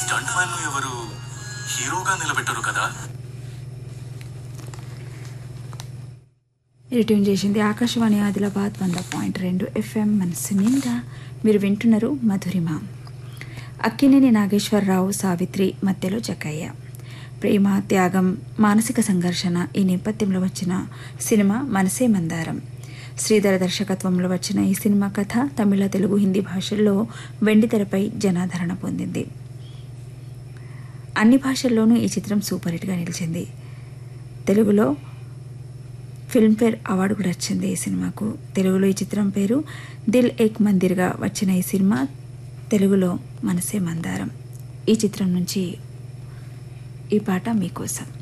stunt man ఎవరు హీరోగా నిలబెట్టరు కదా మీరు ట్యూన్ చేసింది ఆకాశవాణి ఆదిలాబాద్ వంద పాయింట్ రెండు ఎఫ్ఎం మనసు నిండా మీరు వింటున్నారు మధురిమ అక్కినేని నాగేశ్వరరావు సావిత్రి మధ్యలో జక్కయ్య ప్రేమ త్యాగం మానసిక సంఘర్షణ ఈ నేపథ్యంలో వచ్చిన సినిమా మనసే మందారం శ్రీధర దర్శకత్వంలో వచ్చిన ఈ సినిమా కథ తమిళ తెలుగు హిందీ భాషల్లో వెండితెరపై జనాదరణ పొందింది అన్ని భాషల్లోనూ ఈ చిత్రం సూపర్ హిట్గా నిలిచింది తెలుగులో ఫిల్మ్ఫేర్ అవార్డు కూడా వచ్చింది ఈ సినిమాకు తెలుగులో ఈ చిత్రం పేరు దిల్ ఏక్ మందిర్గా వచ్చిన ఈ సినిమా తెలుగులో మనసే మందారం ఈ చిత్రం నుంచి ఈ పాట మీకోసం